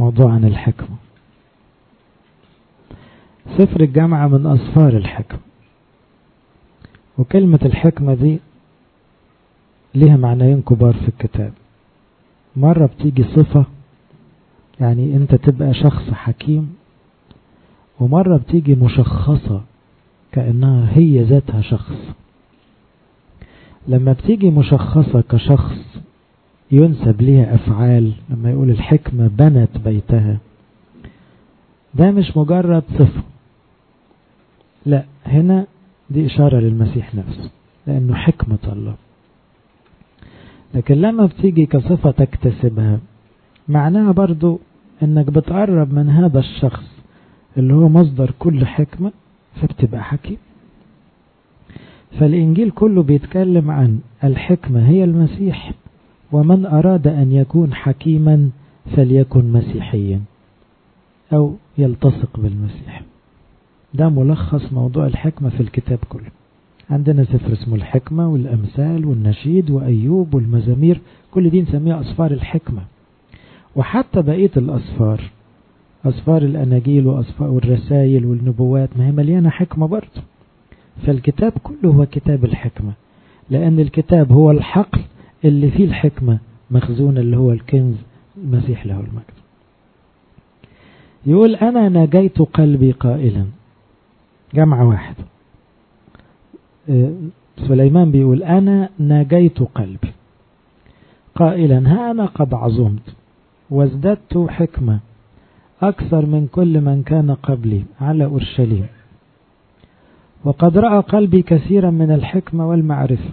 موضوع عن الحكمة سفر الجامعة من أصفار الحكمة وكلمة الحكمة دي ليها معنيين كبار في الكتاب مرة بتيجي صفة يعني انت تبقى شخص حكيم ومرة بتيجي مشخصة كأنها هي ذاتها شخص لما بتيجي مشخصة كشخص ينسب ليها أفعال لما يقول الحكمة بنت بيتها ده مش مجرد صفة لا هنا دي إشارة للمسيح نفسه لأنه حكمة الله لكن لما بتيجي كصفة تكتسبها معناها برضو انك بتقرب من هذا الشخص اللي هو مصدر كل حكمة فبتبقى حكيم فالإنجيل كله بيتكلم عن الحكمة هي المسيح ومن أراد أن يكون حكيما فليكن مسيحيا أو يلتصق بالمسيح ده ملخص موضوع الحكمة في الكتاب كله عندنا سفر اسمه الحكمة والأمثال والنشيد وأيوب والمزامير كل دي نسميها أصفار الحكمة وحتى بقية الأصفار أصفار الأناجيل وأصفار والرسائل والنبوات ما هي مليانة حكمة برضه فالكتاب كله هو كتاب الحكمة لأن الكتاب هو الحقل اللي فيه الحكمة مخزون اللي هو الكنز المسيح له المجد يقول أنا نجيت قلبي قائلا جمع واحد سليمان بيقول أنا نجيت قلبي قائلا ها أنا قد عظمت وازددت حكمة أكثر من كل من كان قبلي على أورشليم وقد رأى قلبي كثيرا من الحكمة والمعرفة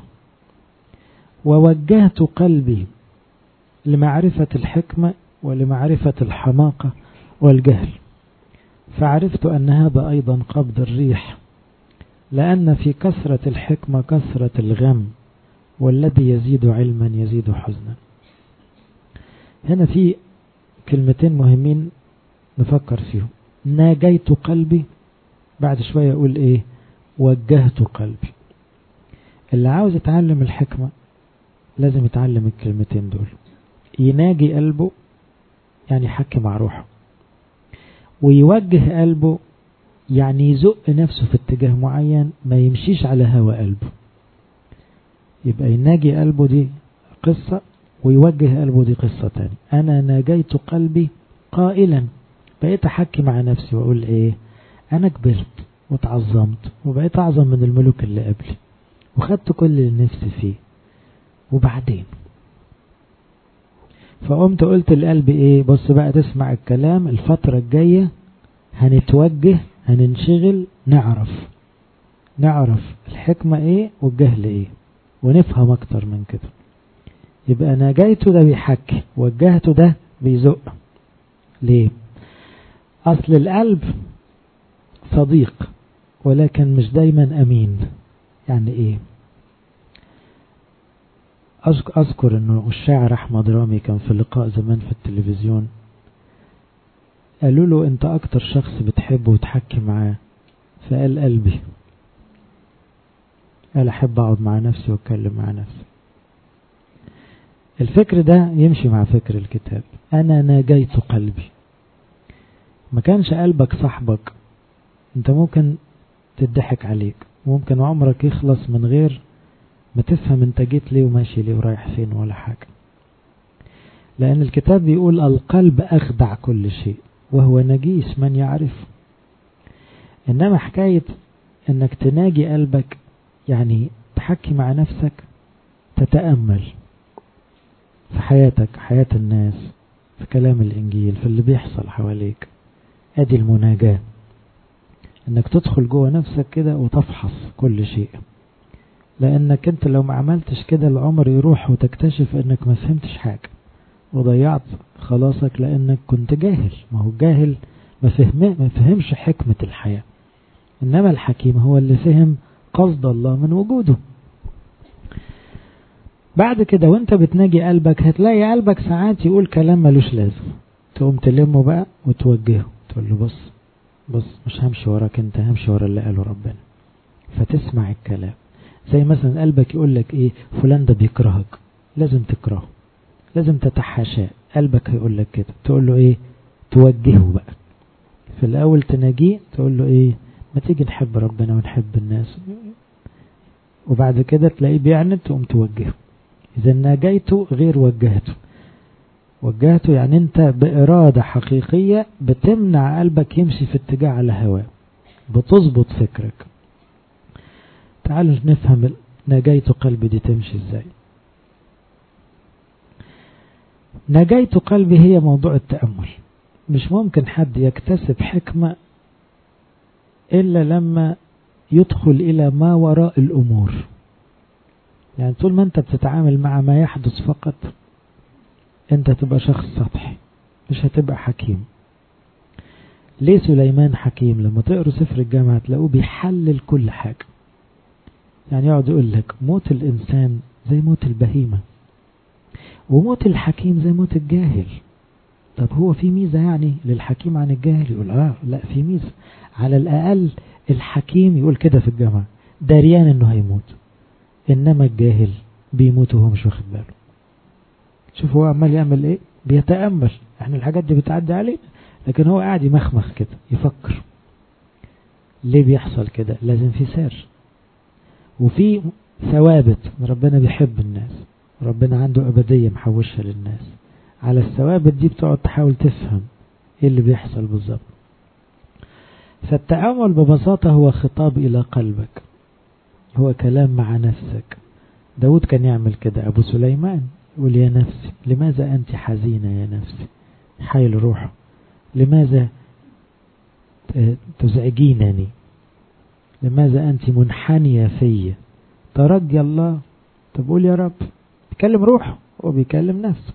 ووجهت قلبي لمعرفة الحكمة ولمعرفة الحماقة والجهل فعرفت أن هذا أيضا قبض الريح لأن في كثرة الحكمة كثرة الغم والذي يزيد علما يزيد حزنا هنا في كلمتين مهمين نفكر فيهم ناجيت قلبي بعد شوية أقول إيه وجهت قلبي اللي عاوز يتعلم الحكمة لازم يتعلم الكلمتين دول يناجي قلبه يعني يحكي مع روحه ويوجه قلبه يعني يزق نفسه في اتجاه معين ما يمشيش على هوى قلبه يبقى يناجي قلبه دي قصة ويوجه قلبه دي قصة تاني أنا ناجيت قلبي قائلا بقيت أحكي مع نفسي وأقول إيه أنا كبرت وتعظمت وبقيت أعظم من الملوك اللي قبلي وخدت كل اللي نفسي فيه وبعدين فقمت قلت لقلبي ايه بص بقى تسمع الكلام الفترة الجاية هنتوجه هننشغل نعرف نعرف الحكمة ايه والجهل ايه ونفهم اكتر من كده يبقى نجيته ده بيحكي وجهته ده بيزق ليه اصل القلب صديق ولكن مش دايما امين يعني ايه أذكر أنه الشاعر أحمد رامي كان في لقاء زمان في التلفزيون قالوا له أنت أكتر شخص بتحبه وتحكي معاه فقال قلبي قال أحب أقعد مع نفسي وأتكلم مع نفسي الفكر ده يمشي مع فكر الكتاب أنا ناجيت قلبي ما كانش قلبك صاحبك أنت ممكن تضحك عليك ممكن عمرك يخلص من غير ما تفهم انت جيت ليه وماشي ليه ورايح فين ولا حاجة لأن الكتاب بيقول القلب أخدع كل شيء وهو نجيس من يعرف إنما حكاية إنك تناجي قلبك يعني تحكي مع نفسك تتأمل في حياتك حياة الناس في كلام الإنجيل في اللي بيحصل حواليك أدي المناجاة إنك تدخل جوه نفسك كده وتفحص كل شيء لانك انت لو ما عملتش كده العمر يروح وتكتشف انك ما فهمتش حاجة وضيعت خلاصك لانك كنت جاهل ما هو الجاهل ما فهم ما فهمش حكمة الحياة انما الحكيم هو اللي فهم قصد الله من وجوده بعد كده وانت بتناجي قلبك هتلاقي قلبك ساعات يقول كلام ملوش لازم تقوم تلمه بقى وتوجهه تقول له بص بص مش همشي وراك انت همشي ورا اللي قاله ربنا فتسمع الكلام زي مثلا قلبك يقول لك ايه فلان ده بيكرهك لازم تكرهه لازم تتحاشاه قلبك هيقول لك كده تقول له ايه توجهه بقى في الأول تناجيه تقول له إيه ما تيجي نحب ربنا ونحب الناس وبعد كده تلاقيه بيعند تقوم توجهه إذا ناجيته غير وجهته وجهته يعني أنت بإرادة حقيقية بتمنع قلبك يمشي في اتجاه على هواه بتظبط فكرك تعالوا نفهم نجاية قلبي دي تمشي ازاي نجاية قلبي هي موضوع التأمل مش ممكن حد يكتسب حكمة إلا لما يدخل إلى ما وراء الأمور يعني طول ما أنت بتتعامل مع ما يحدث فقط أنت تبقى شخص سطحي مش هتبقى حكيم ليه سليمان حكيم لما تقروا سفر الجامعة تلاقوه بيحلل كل حاجة يعني يقعد يقول لك موت الإنسان زي موت البهيمة وموت الحكيم زي موت الجاهل طب هو في ميزة يعني للحكيم عن الجاهل يقول اه لا في ميزة على الأقل الحكيم يقول كده في الجامعة داريان انه هيموت انما الجاهل بيموت وهو مش واخد باله شوف هو عمال يعمل ايه بيتأمل احنا الحاجات دي بتعدي علينا لكن هو قاعد يمخمخ كده يفكر ليه بيحصل كده لازم في سر وفي ثوابت ربنا بيحب الناس ربنا عنده أبدية محوشها للناس على الثوابت دي بتقعد تحاول تفهم ايه اللي بيحصل بالظبط فالتأمل ببساطة هو خطاب إلى قلبك هو كلام مع نفسك داود كان يعمل كده أبو سليمان يقول يا نفسي لماذا أنت حزينة يا نفسي حيل روحه لماذا تزعجينني لماذا أنت منحنية في ترجي الله طب قول يا رب بيكلم روحه هو بيكلم نفسه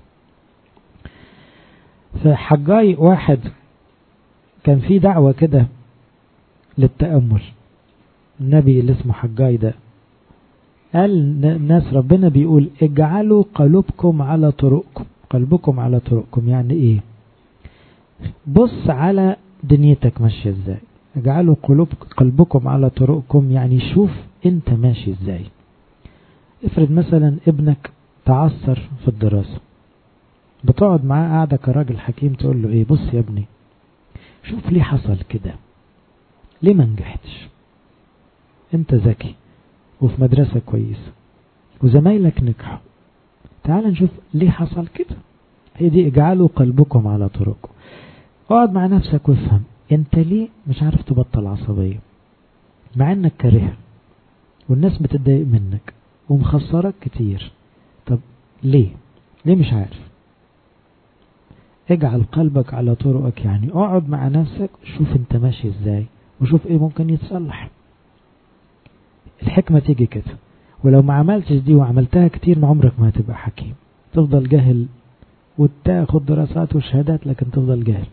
فحجاي واحد كان في دعوة كده للتأمل النبي اللي اسمه حجاي ده قال الناس ربنا بيقول اجعلوا قلوبكم على طرقكم قلبكم على طرقكم يعني ايه بص على دنيتك ماشية ازاي اجعلوا قلوب قلبكم على طرقكم يعني شوف انت ماشي ازاي افرض مثلا ابنك تعثر في الدراسة بتقعد معاه قاعدة كراجل حكيم تقول له ايه بص يا ابني شوف ليه حصل كده ليه ما نجحتش انت ذكي وفي مدرسة كويسة وزمايلك نجحوا تعال نشوف ليه حصل كده هي دي اجعلوا قلبكم على طرقكم اقعد مع نفسك وافهم انت ليه مش عارف تبطل عصبية مع انك كاره والناس بتتضايق منك ومخسرك كتير طب ليه ليه مش عارف اجعل قلبك على طرقك يعني اقعد مع نفسك شوف انت ماشي ازاي وشوف ايه ممكن يتصلح الحكمة تيجي كده ولو ما عملتش دي وعملتها كتير ما عمرك ما هتبقى حكيم تفضل جاهل وتاخد دراسات وشهادات لكن تفضل جاهل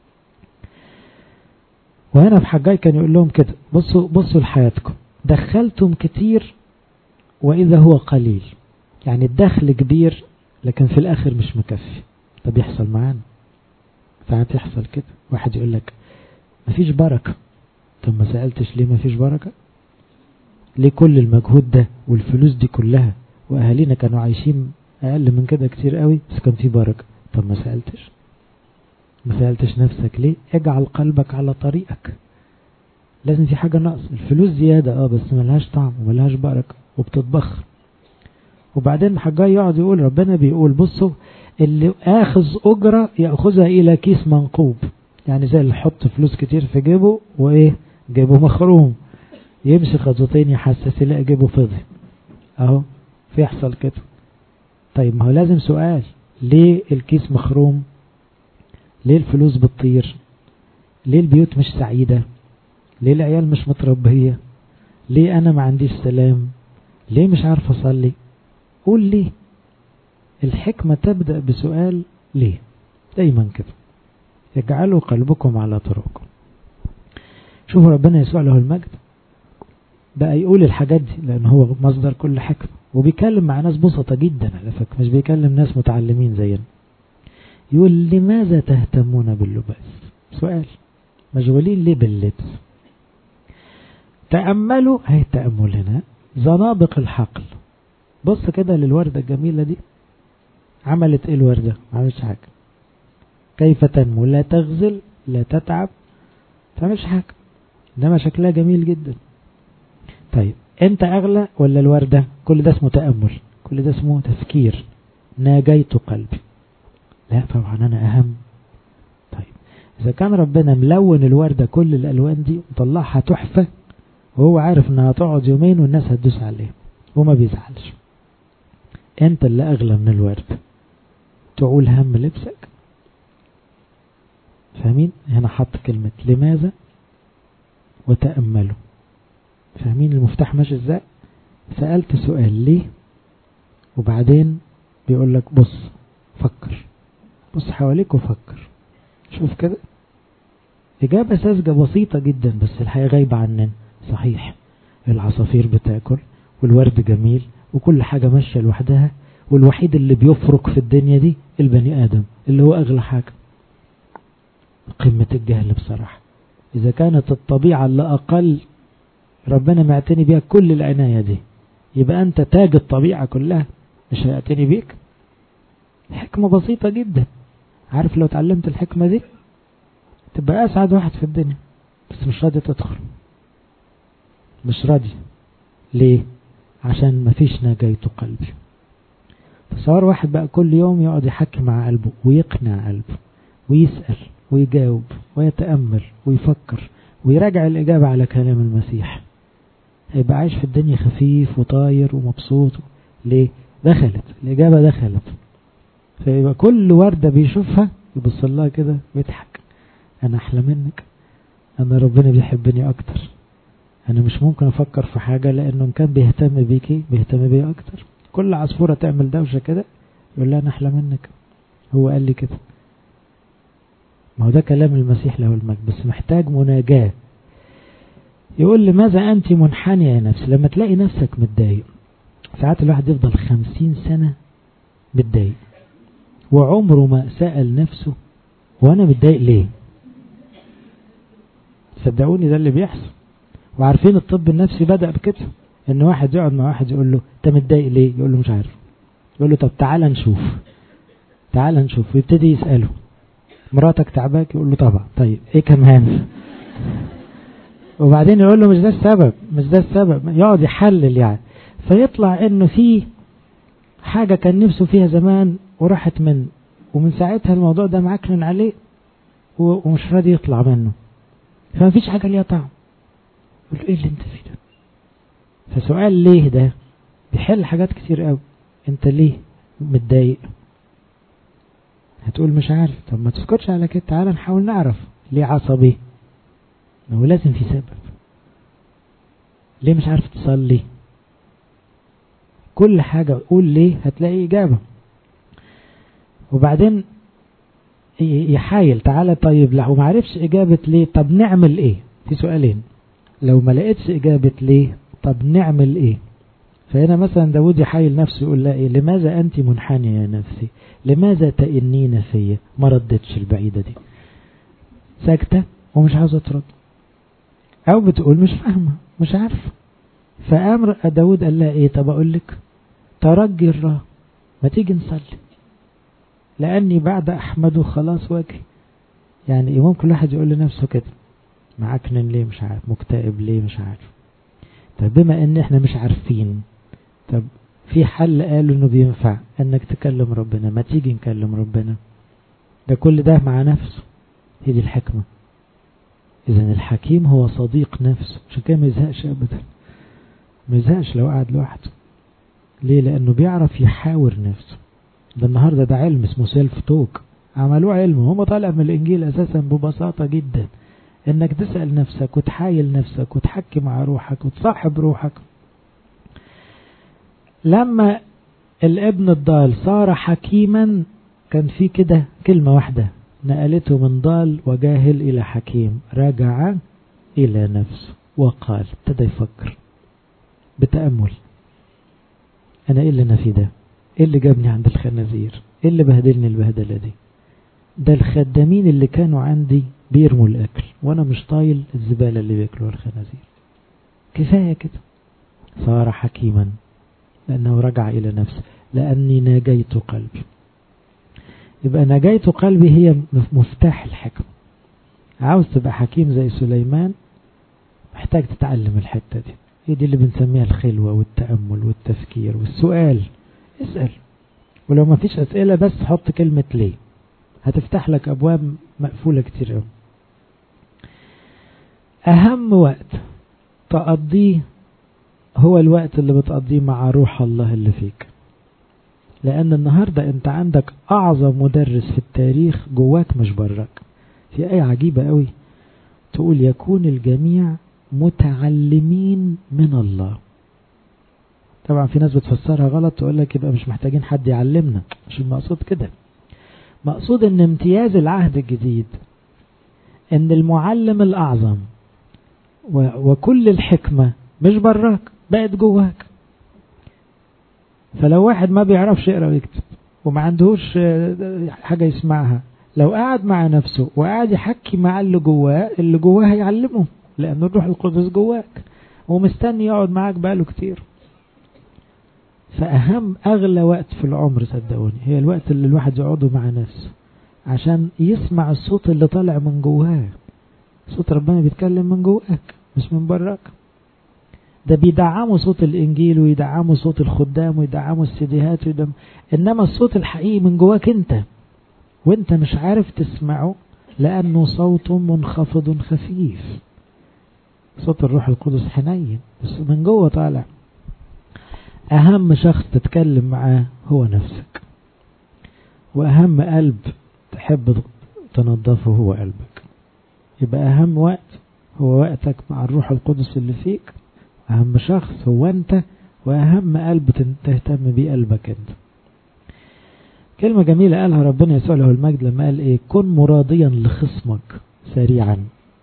وهنا في حجاي كان يقول لهم كده بصوا بصوا لحياتكم دخلتم كتير وإذا هو قليل يعني الدخل كبير لكن في الآخر مش مكفي طب يحصل معانا ساعات يحصل كده واحد يقول لك مفيش بركة طب ما سألتش ليه مفيش بركة ليه كل المجهود ده والفلوس دي كلها وأهالينا كانوا عايشين أقل من كده كتير قوي بس كان في بركة طب ما سألتش ما سألتش نفسك ليه اجعل قلبك على طريقك لازم في حاجة ناقص الفلوس زيادة اه بس ملهاش طعم وملهاش بركة وبتتبخر وبعدين حجاي يقعد يقول ربنا بيقول بصوا اللي اخذ اجرة يأخذها الى كيس منقوب يعني زي اللي حط فلوس كتير في جيبه وايه جيبه مخروم يمشي خطوتين يحسس يلاقي جيبه فضي اهو فيحصل كده طيب ما هو لازم سؤال ليه الكيس مخروم ليه الفلوس بتطير ليه البيوت مش سعيدة ليه العيال مش متربية ليه انا ما عنديش سلام ليه مش عارف اصلي قول ليه الحكمة تبدأ بسؤال ليه دايما كده يجعلوا قلبكم على طرقكم شوفوا ربنا يسوع له المجد بقى يقول الحاجات دي لأن هو مصدر كل حكمة وبيكلم مع ناس بسطة جدا على فكرة مش بيكلم ناس متعلمين زينا يقول لماذا تهتمون باللباس سؤال مشغولين ليه باللبس تأملوا هي التأمل هنا زنابق الحقل بص كده للوردة الجميلة دي عملت ايه الوردة ما عملتش حاجة كيف تنمو لا تغزل لا تتعب تعملش حاجة إنما شكلها جميل جدا طيب أنت أغلى ولا الوردة كل ده اسمه تأمل كل ده اسمه تفكير ناجيت قلبي لا طبعا أنا أهم طيب إذا كان ربنا ملون الوردة كل الألوان دي وطلعها تحفة وهو عارف انها هتقعد يومين والناس هتدوس عليه وما بيزعلش انت اللي اغلى من الورد تعول هم لبسك فاهمين هنا حط كلمة لماذا وتأملوا فاهمين المفتاح ماشي ازاي سألت سؤال ليه وبعدين بيقول لك بص فكر بص حواليك وفكر شوف كده إجابة ساذجة بسيطة جدا بس الحقيقة غايبة عننا صحيح العصافير بتاكل والورد جميل وكل حاجة ماشية لوحدها والوحيد اللي بيفرق في الدنيا دي البني آدم اللي هو أغلى حاجة قمة الجهل بصراحة إذا كانت الطبيعة اللي أقل ربنا معتني بيها كل العناية دي يبقى أنت تاج الطبيعة كلها مش هيعتني بيك حكمة بسيطة جدا عارف لو اتعلمت الحكمة دي تبقى أسعد واحد في الدنيا بس مش راضي تدخل مش راضي ليه عشان مفيش نجايته قلبي تصور واحد بقى كل يوم يقعد يحكي مع قلبه ويقنع قلبه ويسأل ويجاوب ويتأمل ويفكر ويراجع الإجابة على كلام المسيح هيبقى عايش في الدنيا خفيف وطاير ومبسوط ليه دخلت الإجابة دخلت فيبقى كل وردة بيشوفها يبص لها كده ويضحك أنا أحلى منك أنا ربنا بيحبني أكتر أنا مش ممكن أفكر في حاجة لأنه كان بيهتم بيكي بيهتم بي أكتر كل عصفورة تعمل دوشة كده يقول لها أنا أحلى منك هو قال لي كده ما هو ده كلام المسيح له المجد بس محتاج مناجاة يقول لماذا أنت منحنية يا نفسي لما تلاقي نفسك متضايق ساعات الواحد يفضل خمسين سنة متضايق وعمره ما سأل نفسه وأنا متضايق ليه صدقوني ده اللي بيحصل وعارفين الطب النفسي بدأ بكده ان واحد يقعد مع واحد يقول له انت متضايق ليه يقول له مش عارف يقول له طب تعالى نشوف تعالى نشوف ويبتدي يسأله مراتك تعباك يقول له طبعا طيب ايه كمان وبعدين يقول له مش ده السبب مش ده السبب يقعد يحلل يعني فيطلع انه في حاجة كان نفسه فيها زمان وراحت منه ومن ساعتها الموضوع ده معكنن عليه ومش راضي يطلع منه فما فيش حاجة ليها طعم يقول له ايه اللي انت فيه ده فسؤال ليه ده بيحل حاجات كتير قوي انت ليه متضايق هتقول مش عارف طب ما تسكتش على كده تعالى نحاول نعرف ليه عصبي ما هو لازم في سبب ليه مش عارف تصلي كل حاجة قول ليه هتلاقي إجابة وبعدين يحايل تعالى طيب لو ما عرفش إجابة ليه طب نعمل إيه في سؤالين لو ما لقيتش إجابة ليه طب نعمل إيه فهنا مثلا داود يحايل نفسه يقول لها إيه لماذا أنت منحنية يا نفسي لماذا تئنين فيا ما ردتش البعيدة دي ساكتة ومش عاوزة ترد أو بتقول مش فاهمة مش عارفة فأمر داود قال لها إيه طب أقول لك ترجي الراه ما تيجي نصلي لأني بعد أحمده خلاص وجهي يعني ممكن الواحد يقول لنفسه كده معكنن ليه مش عارف مكتئب ليه مش عارف طب بما ان احنا مش عارفين طب في حل قالوا انه بينفع انك تكلم ربنا ما تيجي نكلم ربنا ده كل ده مع نفسه هي دي الحكمة اذا الحكيم هو صديق نفسه عشان كده ما يزهقش ابدا ما يزهقش لو قعد لوحده ليه لانه بيعرف يحاور نفسه ده النهاردة ده علم اسمه سيلف توك عملوه علم هم طالع من الانجيل اساسا ببساطة جدا انك تسأل نفسك وتحايل نفسك وتحكي مع روحك وتصاحب روحك لما الابن الضال صار حكيما كان في كده كلمة واحدة نقلته من ضال وجاهل إلى حكيم رجع إلى نفسه وقال ابتدى يفكر بتأمل أنا إيه اللي أنا فيه ده إيه اللي جابني عند الخنازير إيه اللي بهدلني البهدلة دي ده الخدامين اللي كانوا عندي بيرموا الأكل وأنا مش طايل الزبالة اللي بياكلوها الخنازير كفاية كده صار حكيما لأنه رجع إلى نفسه لأني ناجيت قلبي يبقى نجاية قلبي هي مفتاح الحكمة عاوز تبقى حكيم زي سليمان محتاج تتعلم الحتة دي هي دي اللي بنسميها الخلوة والتأمل والتفكير والسؤال اسأل ولو ما فيش أسئلة بس حط كلمة ليه هتفتح لك أبواب مقفولة كتير قوي أهم وقت تقضيه هو الوقت اللي بتقضيه مع روح الله اللي فيك لأن النهاردة أنت عندك أعظم مدرس في التاريخ جواك مش براك في آية عجيبة قوي تقول يكون الجميع متعلمين من الله طبعا في ناس بتفسرها غلط تقول لك يبقى مش محتاجين حد يعلمنا مش المقصود كده مقصود ان امتياز العهد الجديد ان المعلم الاعظم وكل الحكمة مش براك بقت جواك فلو واحد ما بيعرفش يقرا ويكتب وما عندهوش حاجة يسمعها لو قعد مع نفسه وقعد يحكي مع اللي جواه اللي جواه هيعلمه لأن الروح القدس جواك ومستني يقعد معاك بقاله كتير فأهم أغلى وقت في العمر صدقوني هي الوقت اللي الواحد يقعده مع نفسه عشان يسمع الصوت اللي طالع من جواه صوت ربنا بيتكلم من جواك مش من براك ده بيدعموا صوت الإنجيل ويدعموا صوت الخدام ويدعموا السيديهات ويدعموا إنما الصوت الحقيقي من جواك أنت وانت مش عارف تسمعه لأنه صوت منخفض خفيف صوت الروح القدس حنين بس من جوه طالع أهم شخص تتكلم معاه هو نفسك وأهم قلب تحب تنظفه هو قلبك يبقى أهم وقت هو وقتك مع الروح القدس اللي فيك أهم شخص هو أنت وأهم قلب تهتم بيه قلبك أنت كلمة جميلة قالها ربنا يسوع له المجد لما قال إيه كن مراضيا لخصمك سريعا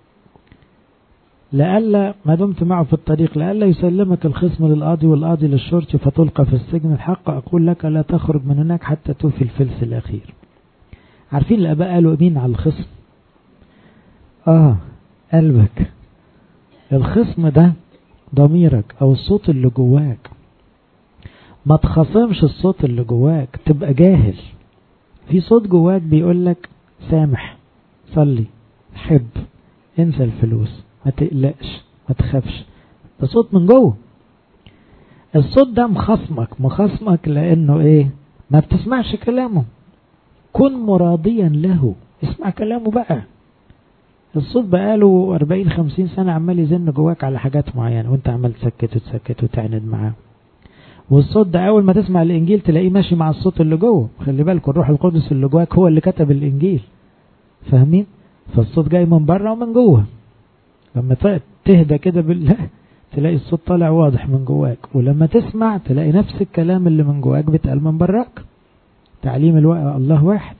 لألا ما دمت معه في الطريق لألا يسلمك الخصم للقاضي والقاضي للشرطي فتلقى في السجن الحق أقول لك لا تخرج من هناك حتى توفي الفلس الأخير عارفين الآباء قالوا مين على الخصم آه قلبك الخصم ده ضميرك أو الصوت اللي جواك ما تخاصمش الصوت اللي جواك تبقى جاهل في صوت جواك بيقول لك سامح صلي حب انسى الفلوس ما تقلقش ما تخافش ده صوت من جوه الصوت ده مخصمك مخصمك لانه ايه ما بتسمعش كلامه كن مراضيا له اسمع كلامه بقى الصوت بقاله 40 50 سنة عمال يزن جواك على حاجات معينة وانت عمال تسكت وتسكت وتعند معاه والصوت ده اول ما تسمع الانجيل تلاقيه ماشي مع الصوت اللي جوه خلي بالك الروح القدس اللي جواك هو اللي كتب الانجيل فاهمين فالصوت جاي من بره ومن جوه لما تهدى كده بالله تلاقي الصوت طالع واضح من جواك ولما تسمع تلاقي نفس الكلام اللي من جواك بيتقال من براك تعليم الوقت الله واحد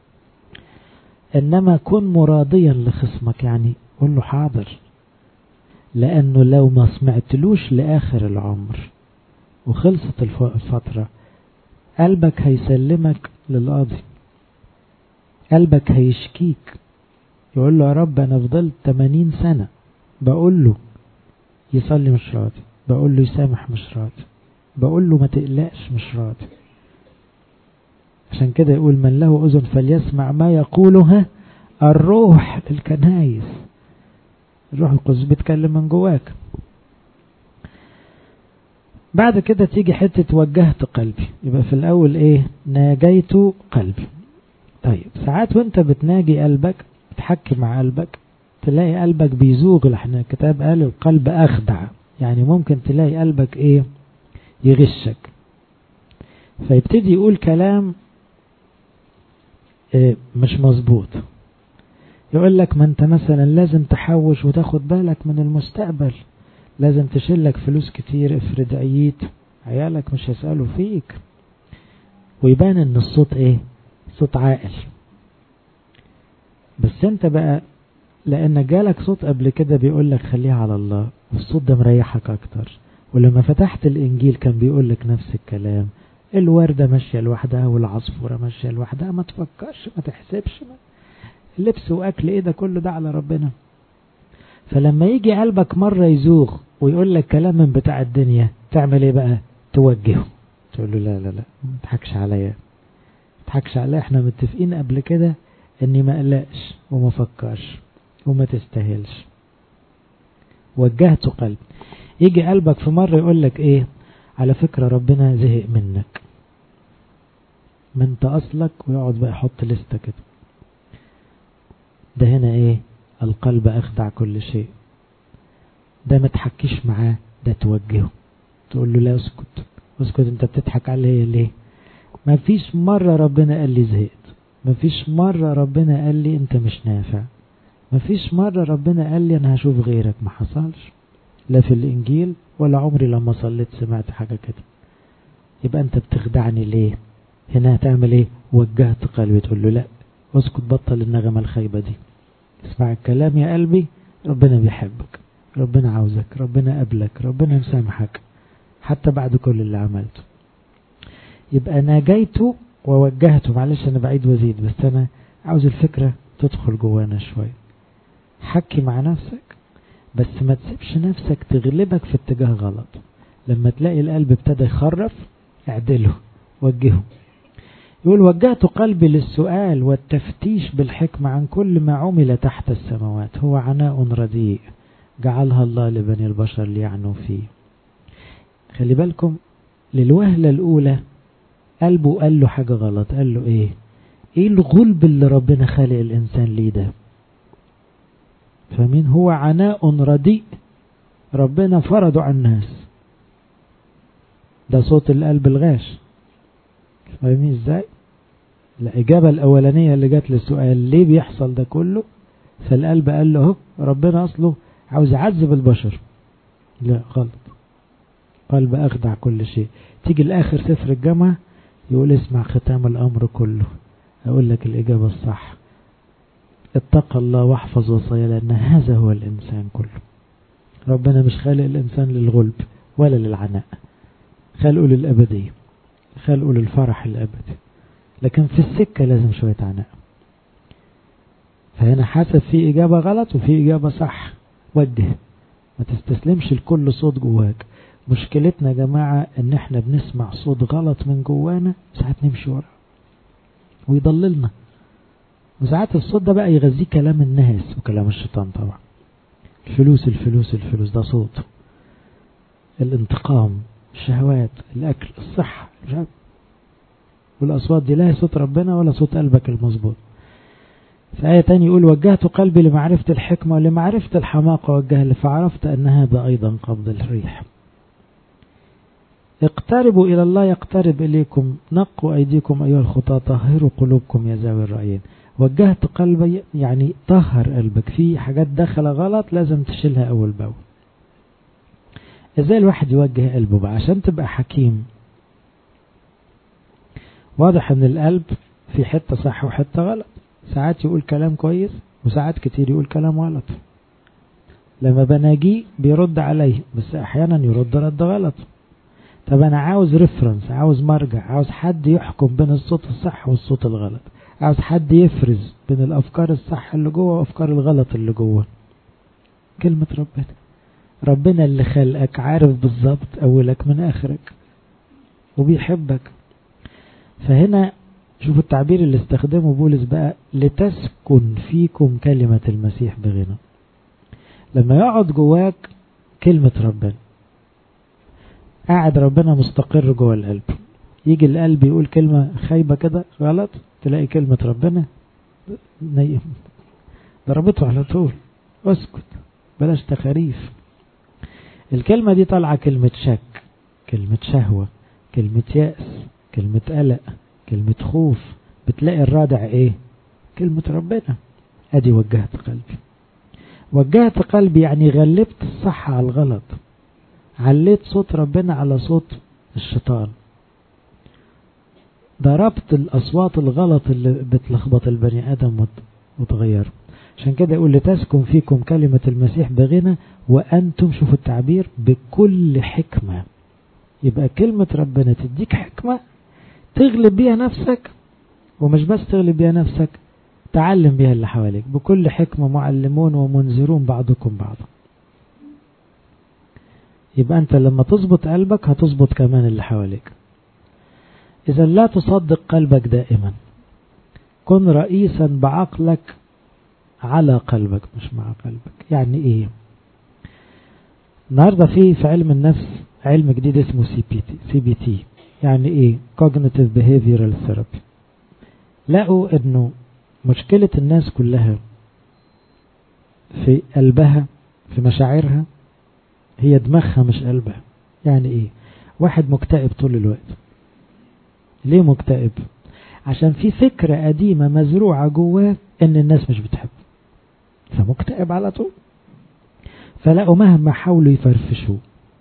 انما كن مراضيا لخصمك يعني قول له حاضر لانه لو ما سمعتلوش لاخر العمر وخلصت الفترة قلبك هيسلمك للقاضي قلبك هيشكيك يقول له يا رب انا فضلت 80 سنة بقول له يصلي مش راضي بقول له يسامح مش راضي بقول له ما تقلقش مش راضي عشان كده يقول من له أذن فليسمع ما يقولها الروح للكنايس الروح القدس بيتكلم من جواك بعد كده تيجي حتة وجهت قلبي يبقى في الأول إيه ناجيت قلبي طيب ساعات وانت بتناجي قلبك تحكي مع قلبك تلاقي قلبك بيزوغ لحن الكتاب قال القلب أخدع يعني ممكن تلاقي قلبك إيه يغشك فيبتدي يقول كلام إيه مش مظبوط يقول لك ما انت مثلا لازم تحوش وتاخد بالك من المستقبل لازم تشيلك فلوس كتير افرض عييت عيالك مش هيسألوا فيك ويبان ان الصوت ايه صوت عاقل بس انت بقى لان جالك صوت قبل كده بيقول لك خليها على الله والصوت ده مريحك اكتر ولما فتحت الانجيل كان بيقول لك نفس الكلام الوردة ماشية لوحدها والعصفورة ماشية لوحدها ما تفكرش ما تحسبش ما لبس واكل ايه ده كله ده على ربنا فلما يجي قلبك مرة يزوغ ويقول لك كلام من بتاع الدنيا تعمل ايه بقى توجهه تقول له لا لا لا ما تضحكش عليا تضحكش عليا احنا متفقين قبل كده اني ما اقلقش وما فكرش وما تستاهلش وجهت قلبي يجي قلبك في مرة يقول لك ايه على فكرة ربنا زهق منك ما انت اصلك ويقعد بقى يحط لستة كده ده هنا ايه القلب اخدع كل شيء ده ما تحكيش معاه ده توجهه تقول له لا اسكت اسكت انت بتضحك عليا ليه ما فيش مرة ربنا قال لي زهقت ما فيش مرة ربنا قال لي انت مش نافع ما فيش مرة ربنا قال لي انا هشوف غيرك ما حصلش لا في الانجيل ولا عمري لما صليت سمعت حاجة كده يبقى انت بتخدعني ليه هنا هتعمل ايه وجهت قلبي تقول له لا اسكت بطل النغمة الخايبة دي اسمع الكلام يا قلبي ربنا بيحبك ربنا عاوزك ربنا قبلك ربنا مسامحك حتى بعد كل اللي عملته يبقى ناجيته ووجهته معلش انا بعيد وزيد بس انا عاوز الفكرة تدخل جوانا شوية حكي مع نفسك بس ما تسيبش نفسك تغلبك في اتجاه غلط لما تلاقي القلب ابتدى يخرف اعدله وجهه يقول وجهت قلبي للسؤال والتفتيش بالحكمة عن كل ما عمل تحت السماوات هو عناء رديء جعلها الله لبني البشر ليعنوا فيه خلي بالكم للوهلة الأولى قلبه قال له حاجة غلط قال له ايه ايه الغلب اللي ربنا خالق الانسان ليه ده فمين هو عناء رديء ربنا فرضه على الناس ده صوت القلب الغاش فاهمين ازاي الإجابة الأولانية اللي جات للسؤال ليه بيحصل ده كله فالقلب قال له اهو ربنا أصله عاوز يعذب البشر لا غلط قلب أخدع كل شيء تيجي الآخر سفر الجامعة يقول اسمع ختام الأمر كله أقول لك الإجابة الصح اتق الله واحفظ وصايا لأن هذا هو الإنسان كله ربنا مش خالق الإنسان للغلب ولا للعناء خلقه للأبدية خلقه للفرح الأبدي لكن في السكة لازم شوية عناء فهنا حاسب في إجابة غلط وفي إجابة صح وجه ما تستسلمش لكل صوت جواك مشكلتنا يا جماعة ان احنا بنسمع صوت غلط من جوانا ساعات نمشي ورا ويضللنا وساعات الصوت ده بقى يغذيه كلام الناس وكلام الشيطان طبعا الفلوس الفلوس الفلوس ده صوت الانتقام الشهوات الاكل الصحة والاصوات دي لا صوت ربنا ولا صوت قلبك المظبوط في آية تاني يقول وجهت قلبي لمعرفة الحكمة ولمعرفة الحماقة والجهل فعرفت أن هذا أيضا قبض الريح اقتربوا إلى الله يقترب إليكم نقوا أيديكم أيها الخطاة طهروا قلوبكم يا ذوي الرأيين وجهت قلبي يعني طهر قلبك في حاجات داخله غلط لازم تشيلها أول بأول ازاي الواحد يوجه قلبه بقى عشان تبقى حكيم واضح ان القلب في حتة صح وحتة غلط ساعات يقول كلام كويس وساعات كتير يقول كلام غلط لما بناجيه بيرد عليه بس احيانا يرد رد غلط طب انا عاوز ريفرنس عاوز مرجع عاوز حد يحكم بين الصوت الصح والصوت الغلط عاوز حد يفرز بين الافكار الصح اللي جوه وافكار الغلط اللي جوه كلمة ربنا ربنا اللي خلقك عارف بالظبط اولك من اخرك وبيحبك فهنا شوفوا التعبير اللي استخدمه بولس بقى لتسكن فيكم كلمة المسيح بغنى لما يقعد جواك كلمة ربنا قاعد ربنا مستقر جوه القلب يجي القلب يقول كلمة خايبة كده غلط تلاقي كلمة ربنا ضربته على طول اسكت بلاش تخاريف الكلمة دي طالعة كلمة شك كلمة شهوة كلمة يأس كلمة قلق كلمة خوف بتلاقي الرادع ايه كلمة ربنا ادي وجهت قلبي وجهت قلبي يعني غلبت الصح على الغلط عليت صوت ربنا على صوت الشيطان ضربت الأصوات الغلط اللي بتلخبط البني آدم وتغيره عشان كده يقول لتسكن فيكم كلمة المسيح بغنى وأنتم شوفوا التعبير بكل حكمة يبقى كلمة ربنا تديك حكمة تغلب بيها نفسك ومش بس تغلب بيها نفسك تعلم بيها اللي حواليك بكل حكمة معلمون ومنذرون بعضكم بعضا يبقى أنت لما تظبط قلبك هتظبط كمان اللي حواليك إذا لا تصدق قلبك دائما كن رئيسا بعقلك على قلبك مش مع قلبك يعني ايه النهاردة في في علم النفس علم جديد اسمه سي بي تي سي بي تي يعني ايه cognitive behavioral therapy لقوا انه مشكلة الناس كلها في قلبها في مشاعرها هي دماغها مش قلبها يعني ايه واحد مكتئب طول الوقت ليه مكتئب عشان في فكرة قديمة مزروعة جواه ان الناس مش بتحبه فمكتئب على طول فلقوا مهما حاولوا يفرفشوه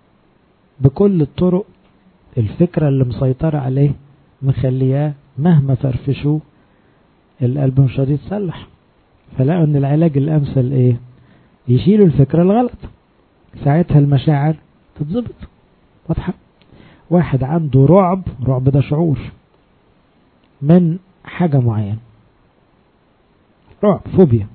بكل الطرق الفكرة اللي مسيطرة عليه مخلياه مهما فرفشوه القلب مش راضي يتصلح فلقوا ان العلاج الامثل ايه يشيلوا الفكرة الغلط ساعتها المشاعر تتظبط واضحة واحد عنده رعب رعب ده شعور من حاجة معينة رعب فوبيا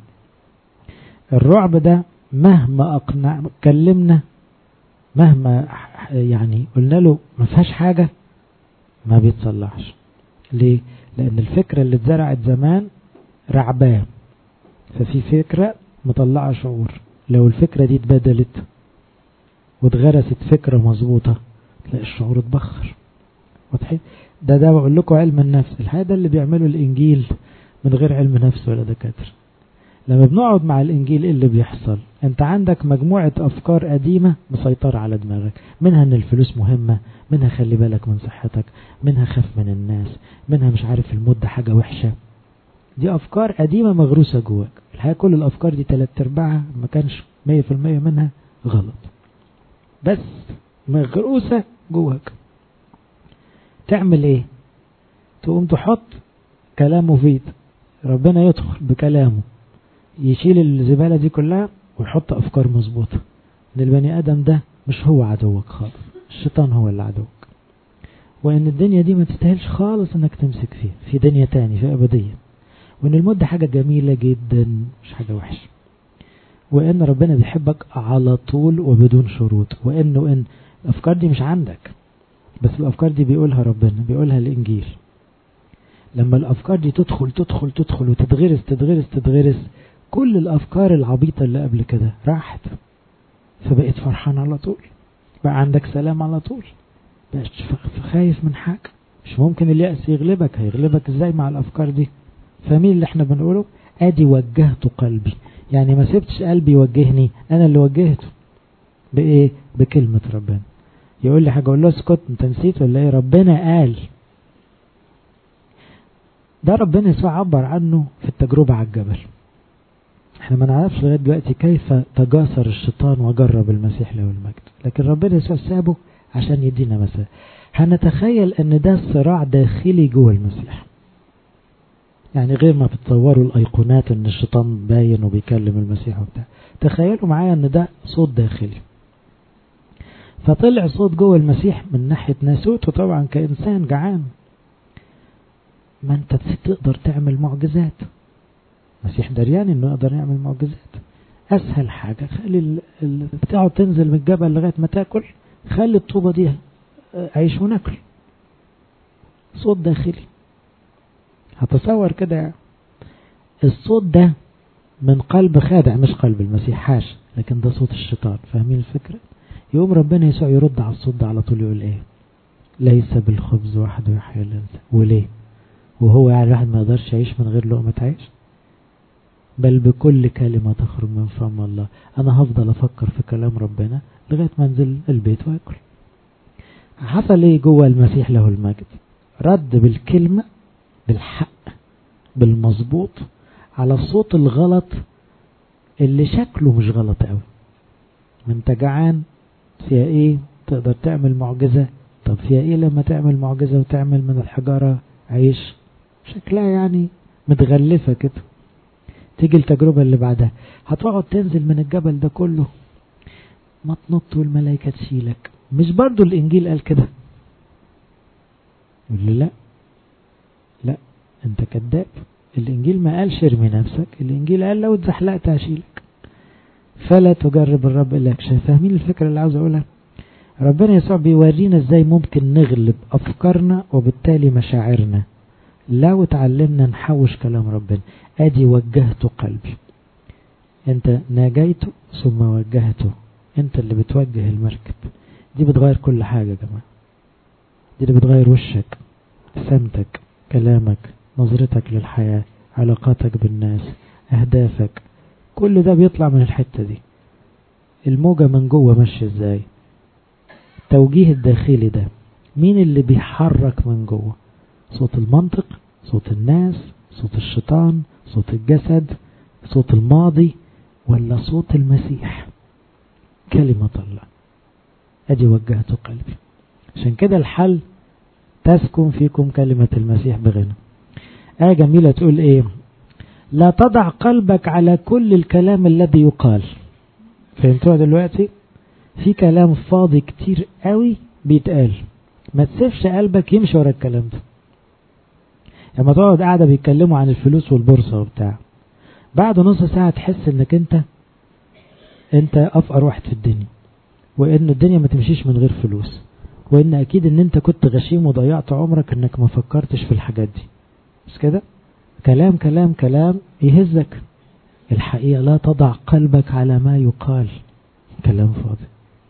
الرعب ده مهما أقنع كلمنا مهما يعني قلنا له ما فيهاش حاجة ما بيتصلحش ليه لأن الفكرة اللي اتزرعت زمان رعباه ففي فكرة مطلعة شعور لو الفكرة دي اتبدلت واتغرست فكرة مظبوطة تلاقي الشعور اتبخر واضحين ده ده بقول لكم علم النفس الحقيقة ده اللي بيعمله الإنجيل من غير علم نفس ولا دكاترة لما بنقعد مع الإنجيل إيه اللي بيحصل أنت عندك مجموعة أفكار قديمة مسيطرة على دماغك منها أن الفلوس مهمة منها خلي بالك من صحتك منها خاف من الناس منها مش عارف المدة حاجة وحشة دي أفكار قديمة مغروسة جواك الحقيقة كل الأفكار دي تلات أرباعها ما كانش مية في المية منها غلط بس مغروسة جواك تعمل ايه تقوم تحط كلام مفيد ربنا يدخل بكلامه يشيل الزبالة دي كلها ويحط أفكار مظبوطة ان البني آدم ده مش هو عدوك خالص الشيطان هو اللي عدوك وان الدنيا دي ما تستاهلش خالص انك تمسك فيها في دنيا تاني في أبدية وان المدة حاجة جميلة جدا مش حاجة وحشة وان ربنا بيحبك على طول وبدون شروط وانه ان الافكار دي مش عندك بس الافكار دي بيقولها ربنا بيقولها الانجيل لما الافكار دي تدخل تدخل تدخل وتتغرس تتغرس تتغرس كل الافكار العبيطة اللي قبل كده راحت فبقيت فرحان على طول بقى عندك سلام على طول بقيت خايف من حاجة مش ممكن اليأس يغلبك هيغلبك ازاي مع الافكار دي فمين اللي احنا بنقوله ادي وجهت قلبي يعني ما سبتش قلبي يوجهني انا اللي وجهته بايه بكلمة ربنا يقول لي حاجة اقول له اسكت انت نسيت ولا ايه ربنا قال ده ربنا يسوع عبر عنه في التجربة على الجبل احنا ما نعرفش لغاية دلوقتي كيف تجاسر الشيطان وجرب المسيح له المجد لكن ربنا يسوع سابه عشان يدينا مثال هنتخيل ان ده صراع داخلي جوه المسيح يعني غير ما بتصوروا الايقونات ان الشيطان باين وبيكلم المسيح وبتاع تخيلوا معايا ان ده صوت داخلي فطلع صوت جوه المسيح من ناحية ناسوته طبعا كإنسان جعان ما انت تقدر تعمل معجزات مسيح دريان انه يقدر يعمل معجزات اسهل حاجة خلي بتاعه تنزل من الجبل لغاية ما تاكل خلي الطوبة دي عيش وناكل صوت داخلي هتصور كده يعني. الصوت ده من قلب خادع مش قلب المسيح حاش لكن ده صوت الشيطان فاهمين الفكرة يقوم ربنا يسوع يرد على الصوت ده على طول يقول ايه ليس بالخبز وحده يحيى الانسان وليه وهو يعني الواحد ما يقدرش يعيش من غير لقمة عيش بل بكل كلمة تخرج من فم الله أنا هفضل أفكر في كلام ربنا لغاية ما أنزل البيت وأكل حصل إيه جوه المسيح له المجد رد بالكلمة بالحق بالمظبوط على الصوت الغلط اللي شكله مش غلط قوي ما انت جعان فيها ايه تقدر تعمل معجزة طب فيها ايه لما تعمل معجزة وتعمل من الحجارة عيش شكلها يعني متغلفة كده تيجي التجربة اللي بعدها هتقعد تنزل من الجبل ده كله ما تنط والملائكة تشيلك مش برضو الانجيل قال كده يقول لي لا لا انت كذاب الانجيل ما قالش ارمي نفسك الانجيل قال لو اتزحلقت هشيلك فلا تجرب الرب الا فاهمين الفكرة اللي عاوز اقولها ربنا يسوع بيورينا ازاي ممكن نغلب افكارنا وبالتالي مشاعرنا لو اتعلمنا نحوش كلام ربنا ادي وجهت قلبي انت ناجيته ثم وجهته انت اللي بتوجه المركب دي بتغير كل حاجة يا جماعة دي اللي بتغير وشك ابتسامتك كلامك نظرتك للحياة علاقاتك بالناس اهدافك كل ده بيطلع من الحتة دي الموجة من جوه ماشية ازاي التوجيه الداخلي ده مين اللي بيحرك من جوه صوت المنطق صوت الناس صوت الشيطان صوت الجسد صوت الماضي ولا صوت المسيح كلمة الله ادي وجهت قلبي عشان كده الحل تسكن فيكم كلمة المسيح بغنى آية جميلة تقول ايه لا تضع قلبك على كل الكلام الذي يقال فهمتوها دلوقتي في كلام فاضي كتير قوي بيتقال ما تسيبش قلبك يمشي ورا الكلام ده لما تقعد قاعدة بيتكلموا عن الفلوس والبورصة وبتاع بعد نص ساعة تحس انك انت انت افقر واحد في الدنيا وان الدنيا ما تمشيش من غير فلوس وان اكيد ان انت كنت غشيم وضيعت عمرك انك ما فكرتش في الحاجات دي مش كده كلام كلام كلام يهزك الحقيقة لا تضع قلبك على ما يقال كلام فاضي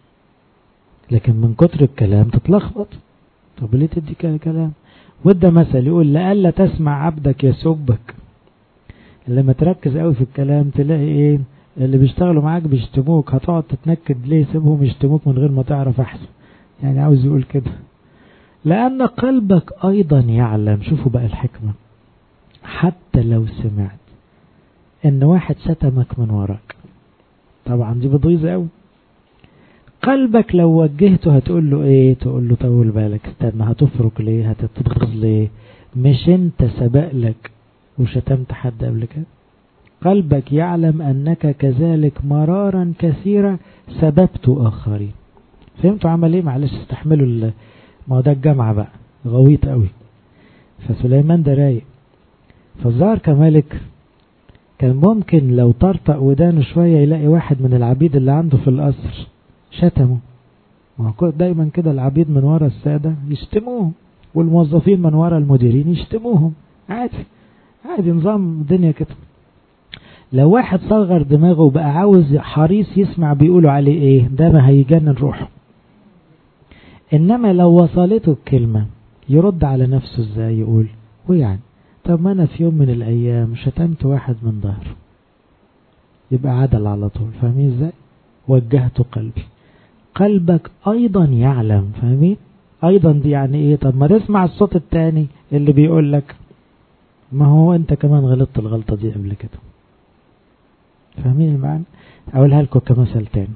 لكن من كتر الكلام تتلخبط طب ليه تدي كلام وده مثل يقول لألا تسمع عبدك يسبك لما تركز قوي في الكلام تلاقي ايه اللي بيشتغلوا معاك بيشتموك هتقعد تتنكد ليه سيبهم يشتموك من غير ما تعرف احسن يعني عاوز يقول كده لأن قلبك أيضا يعلم شوفوا بقى الحكمة حتى لو سمعت ان واحد شتمك من وراك طبعا دي بتغيظ قوي قلبك لو وجهته هتقول له ايه تقول له طول بالك استنى هتفرك ليه هتتغض ليه مش انت سبق لك وشتمت حد قبل كده قلبك يعلم انك كذلك مرارا كثيرا سببت اخرين فهمتوا عمل ايه معلش استحملوا ما هو ده الجامعة بقى غويط قوي فسليمان ده رايق فالظاهر كملك كان ممكن لو طرطق ودانه شوية يلاقي واحد من العبيد اللي عنده في القصر شتمه ما هو دايما كده العبيد من ورا السادة يشتموهم والموظفين من ورا المديرين يشتموهم عادي عادي نظام الدنيا كده لو واحد صغر دماغه وبقى عاوز حريص يسمع بيقولوا عليه ايه ده ما هيجنن روحه انما لو وصلته الكلمة يرد على نفسه ازاي يقول ويعني طب ما انا في يوم من الايام شتمت واحد من ظهره يبقى عدل على طول فاهمين ازاي وجهت قلبي قلبك ايضا يعلم فاهمين ايضا دي يعني ايه طب ما تسمع الصوت التاني اللي بيقول لك ما هو انت كمان غلطت الغلطة دي قبل كده فاهمين المعنى اقولها لكم كمثل تاني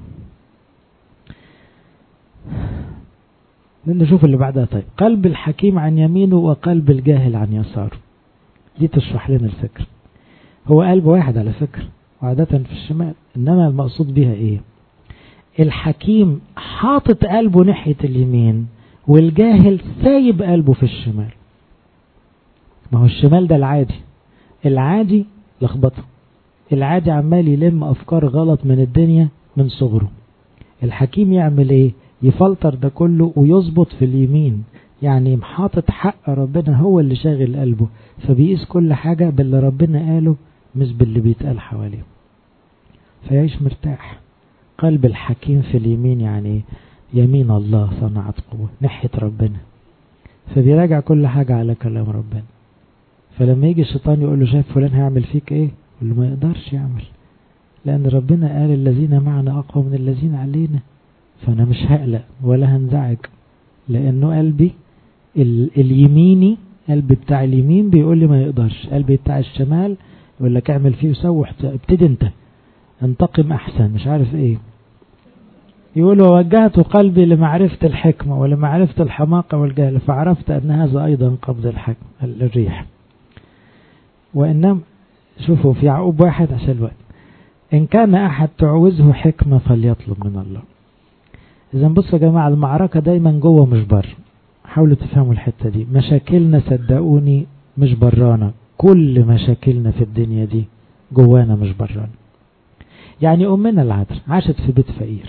نشوف اللي بعدها طيب قلب الحكيم عن يمينه وقلب الجاهل عن يساره دي تشرح لنا الفكر هو قلب واحد على فكرة وعادة في الشمال إنما المقصود بها إيه الحكيم حاطط قلبه ناحية اليمين والجاهل سايب قلبه في الشمال ما هو الشمال ده العادي العادي لخبطه العادي عمال يلم أفكار غلط من الدنيا من صغره الحكيم يعمل إيه يفلتر ده كله ويظبط في اليمين يعني محاطط حق ربنا هو اللي شاغل قلبه فبيقيس كل حاجة باللي ربنا قاله مش باللي بيتقال حواليه فيعيش مرتاح قلب الحكيم في اليمين يعني يمين الله صنعت قوة ناحية ربنا فبيراجع كل حاجة على كلام ربنا فلما يجي الشيطان يقول له شايف فلان هيعمل فيك ايه يقول له ما يقدرش يعمل لأن ربنا قال الذين معنا أقوى من الذين علينا فأنا مش هقلق ولا هنزعج لأنه قلبي اليميني قلبي بتاع اليمين بيقول لي ما يقدرش قلبي بتاع الشمال يقول لك اعمل فيه وسوي ابتدي انت انتقم احسن مش عارف ايه يقول ووجهت قلبي لمعرفة الحكمة ولمعرفة الحماقة والجهل فعرفت أن هذا أيضا قبض الحكم الريح وإنما شوفوا في يعقوب واحد عشان الوقت إن كان أحد تعوزه حكمة فليطلب من الله إذا بصوا يا جماعة المعركة دايما جوه مش بره حاولوا تفهموا الحتة دي مشاكلنا صدقوني مش برانا كل مشاكلنا في الدنيا دي جوانا مش برانا يعني أمنا العذر عاشت في بيت فقير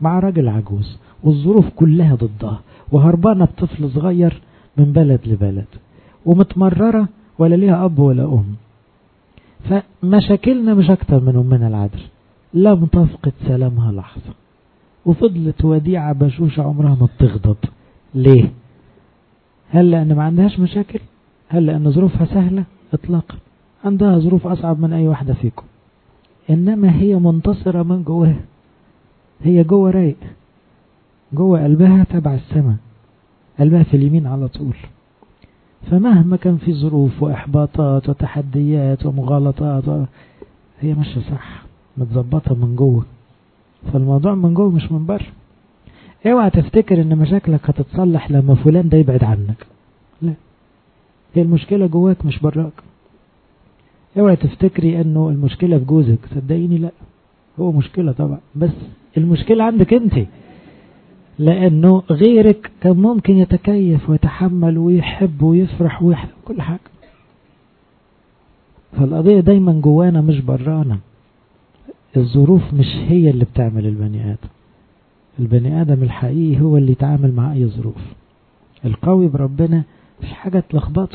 مع راجل عجوز والظروف كلها ضدها وهربانة بطفل صغير من بلد لبلد ومتمررة ولا ليها أب ولا أم فمشاكلنا مش أكتر من أمنا العدل لم تفقد سلامها لحظة وفضلت وديعة بشوشة عمرها ما بتغضب ليه هل لأن ما عندهاش مشاكل هل لأن ظروفها سهلة اطلاقا عندها ظروف أصعب من أي واحدة فيكم إنما هي منتصرة من جواها هي جوه رايق جوه قلبها تبع السماء قلبها في اليمين على طول فمهما كان في ظروف وإحباطات وتحديات ومغالطات و... هي ماشية صح متظبطة من جوه فالموضوع من جوه مش من بره اوعى تفتكر ان مشاكلك هتتصلح لما فلان ده يبعد عنك لا هي المشكلة جواك مش براك اوعى تفتكري انه المشكلة في جوزك صدقيني لا هو مشكلة طبعا بس المشكلة عندك انت لانه غيرك كان ممكن يتكيف ويتحمل ويحب ويفرح ويحب كل حاجة فالقضية دايما جوانا مش برانا الظروف مش هي اللي بتعمل البني آدم البني آدم الحقيقي هو اللي يتعامل مع أي ظروف القوي بربنا مش حاجة تلخبطه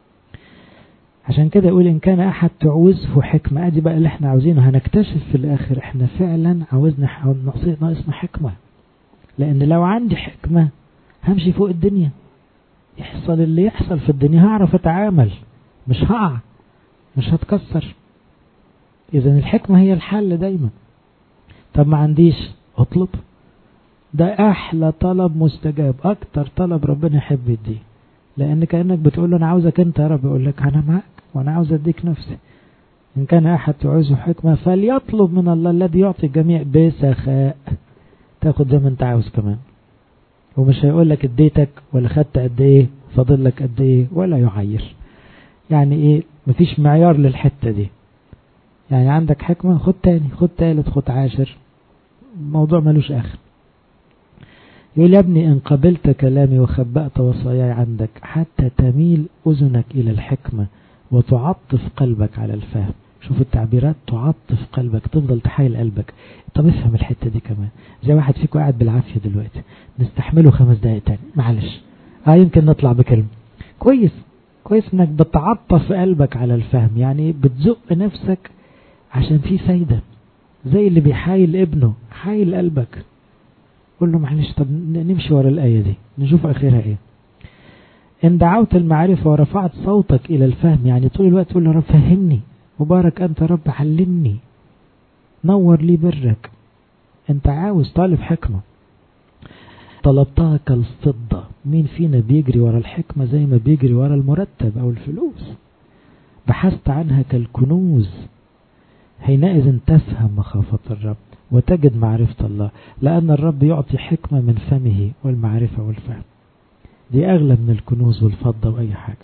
عشان كده يقول إن كان أحد تعوزه حكمة أدي بقى اللي احنا عاوزينه هنكتشف في الآخر احنا فعلا عاوزنا ناقصنا حكمة لأن لو عندي حكمة همشي فوق الدنيا يحصل اللي يحصل في الدنيا هعرف أتعامل مش هقع مش هتكسر إذا الحكمة هي الحل دايما طب ما عنديش اطلب ده أحلى طلب مستجاب أكتر طلب ربنا يحب يديه لأن كأنك بتقول له أنا عاوزك أنت يا رب يقول لك أنا معك وأنا عاوز أديك نفسي إن كان أحد تعوزه حكمة فليطلب من الله الذي يعطي الجميع بسخاء تاخد زي ما أنت عاوز كمان ومش هيقول لك اديتك ولا خدت قد إيه فاضل لك قد إيه ولا يعير يعني إيه مفيش معيار للحتة دي يعني عندك حكمة خد تاني خد تالت خد عاشر الموضوع ملوش آخر يقول يا ابني إن قبلت كلامي وخبأت وصاياي عندك حتى تميل أذنك إلى الحكمة وتعطف قلبك على الفهم شوف التعبيرات تعطف قلبك تفضل تحايل قلبك طب افهم الحتة دي كمان زي واحد فيكم قاعد بالعافية دلوقتي نستحمله خمس دقايق تاني معلش اه يمكن نطلع بكلمة كويس كويس انك بتعطف قلبك على الفهم يعني بتزق نفسك عشان في فايدة زي اللي بيحايل ابنه حايل قلبك قول له معلش طب نمشي ورا الآية دي نشوف آخرها إيه إن دعوت المعرفة ورفعت صوتك إلى الفهم يعني طول الوقت تقول له رب فهمني مبارك أنت رب علمني نور لي برك أنت عاوز طالب حكمة طلبتها كالفضة مين فينا بيجري ورا الحكمة زي ما بيجري ورا المرتب أو الفلوس بحثت عنها كالكنوز حينئذ تفهم مخافة الرب وتجد معرفة الله لأن الرب يعطي حكمة من فمه والمعرفة والفهم دي أغلى من الكنوز والفضة وأي حاجة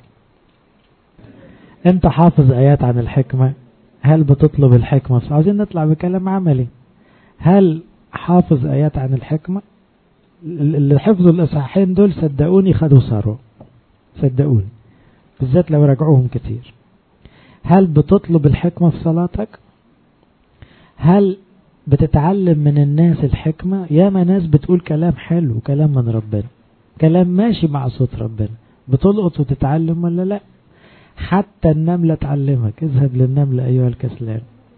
أنت حافظ آيات عن الحكمة هل بتطلب الحكمة عاوزين نطلع بكلام عملي هل حافظ آيات عن الحكمة اللي حفظوا الإصحاحين دول صدقوني خدوا ثروة صدقوني بالذات لو رجعوهم كتير هل بتطلب الحكمة في صلاتك هل بتتعلم من الناس الحكمة ياما ناس بتقول كلام حلو كلام من ربنا كلام ماشي مع صوت ربنا بتلقط وتتعلم ولا لا حتى النملة تعلمك اذهب للنملة أيها الكسلان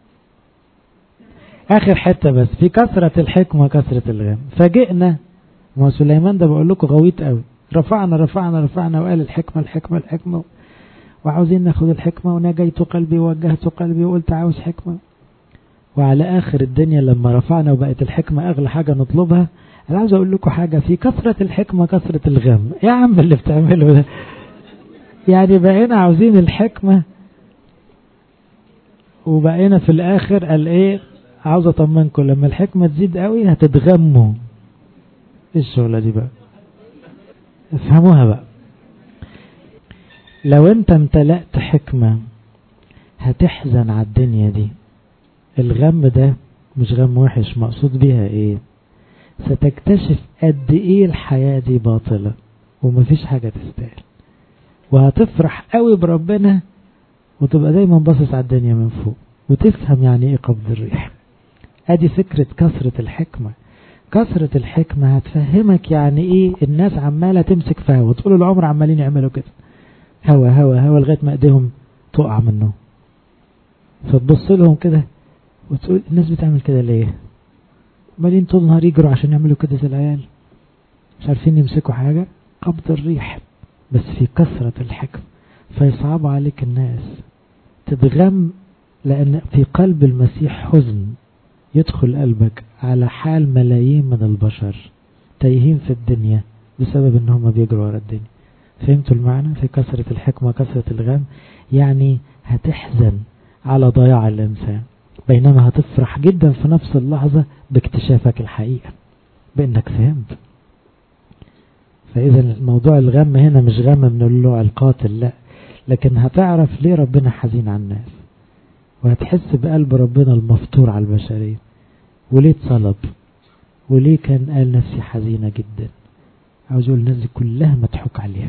آخر حتة بس في كثرة الحكمة كثرة الغم فجئنا ما سليمان ده بقول لكم غويط قوي رفعنا رفعنا رفعنا وقال الحكمة الحكمة الحكمة وعاوزين ناخد الحكمة ونجيت قلبي ووجهت قلبي وقلت عاوز حكمة وعلى آخر الدنيا لما رفعنا وبقت الحكمة أغلى حاجة نطلبها أنا عاوز أقول لكم حاجة في كثرة الحكمة كثرة الغم يا عم اللي بتعمله ده يعني بقينا عاوزين الحكمة وبقينا في الآخر قال إيه عاوز أطمنكم لما الحكمة تزيد قوي هتتغموا إيه الشغلة دي بقى افهموها بقى لو أنت امتلأت حكمة هتحزن على الدنيا دي الغم ده مش غم وحش مقصود بيها ايه ستكتشف قد ايه الحياة دي باطلة ومفيش حاجة تستاهل وهتفرح قوي بربنا وتبقى دايما باصص على الدنيا من فوق وتفهم يعني ايه قبض الريح ادي فكرة كثرة الحكمة كثرة الحكمة هتفهمك يعني ايه الناس عمالة تمسك في هوا طول العمر عمالين يعملوا كده هوا هوا هوا لغاية ما ايديهم تقع منه فتبص لهم كده وتقول الناس بتعمل كده ليه عمالين طول النهار يجروا عشان يعملوا كده زي العيال مش عارفين يمسكوا حاجة قبض الريح بس في كثرة الحكم فيصعب عليك الناس تتغم لأن في قلب المسيح حزن يدخل قلبك على حال ملايين من البشر تايهين في الدنيا بسبب ان هم بيجروا ورا الدنيا فهمتوا المعنى في كثرة الحكمة كثرة الغم يعني هتحزن على ضياع الإنسان بينما هتفرح جدا في نفس اللحظة باكتشافك الحقيقة بأنك فهمت فإذا الموضوع الغم هنا مش غم من النوع القاتل لا لكن هتعرف ليه ربنا حزين على الناس وهتحس بقلب ربنا المفطور على البشرية وليه اتصلب وليه كان قال نفسي حزينة جدا عاوز يقول الناس دي كلها مضحوك عليها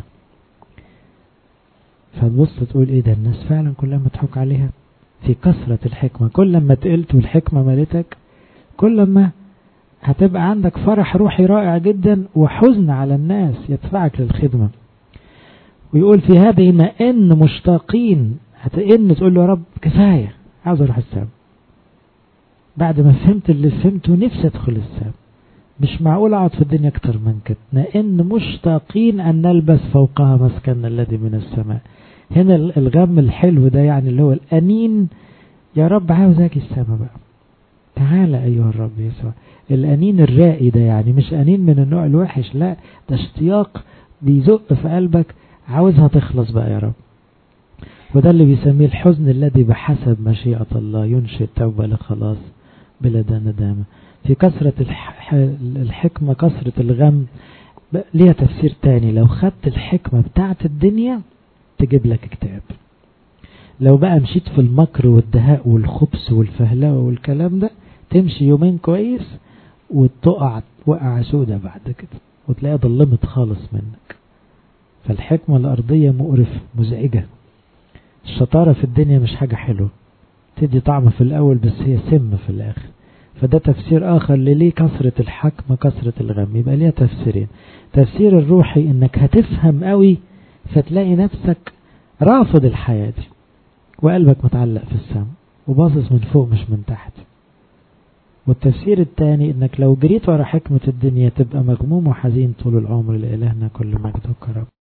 فتبص تقول ايه ده الناس فعلا كلها مضحوك عليها في كثرة الحكمة كل ما تقلت والحكمة مالتك كل ما هتبقى عندك فرح روحي رائع جدا وحزن على الناس يدفعك للخدمة ويقول في هذه نئن مشتاقين هتئن تقول له يا رب كفاية عاوز اروح السام بعد ما فهمت اللي فهمته نفسي ادخل السام مش معقول اقعد في الدنيا اكتر من كده نئن مشتاقين ان نلبس فوقها مسكن الذي من السماء هنا الغم الحلو ده يعني اللي هو الانين يا رب عاوز اجي السما بقى تعالى ايها الرب يسوع الانين الرائي ده يعني مش انين من النوع الوحش لا ده اشتياق بيزق في قلبك عاوزها تخلص بقى يا رب وده اللي بيسميه الحزن الذي بحسب مشيئة الله ينشئ توبة لخلاص بلا ندامة في كثرة الحكمة كثرة الغم ليها تفسير تاني لو خدت الحكمة بتاعت الدنيا تجيب لك اكتئاب لو بقى مشيت في المكر والدهاء والخبث والفهلوة والكلام ده تمشي يومين كويس وتقع وقع سودة بعد كده وتلاقيها ضلمت خالص منك فالحكمة الأرضية مقرفة مزعجة الشطارة في الدنيا مش حاجة حلوة تدي طعم في الأول بس هي سم في الآخر فده تفسير آخر لليه كثرة الحكمة كثرة الغم يبقى ليها تفسيرين تفسير الروحي انك هتفهم قوي فتلاقي نفسك رافض الحياة دي وقلبك متعلق في السماء وباصص من فوق مش من تحت والتفسير الثاني انك لو جريت ورا حكمة الدنيا تبقى مغموم وحزين طول العمر لإلهنا كل مجد وكرم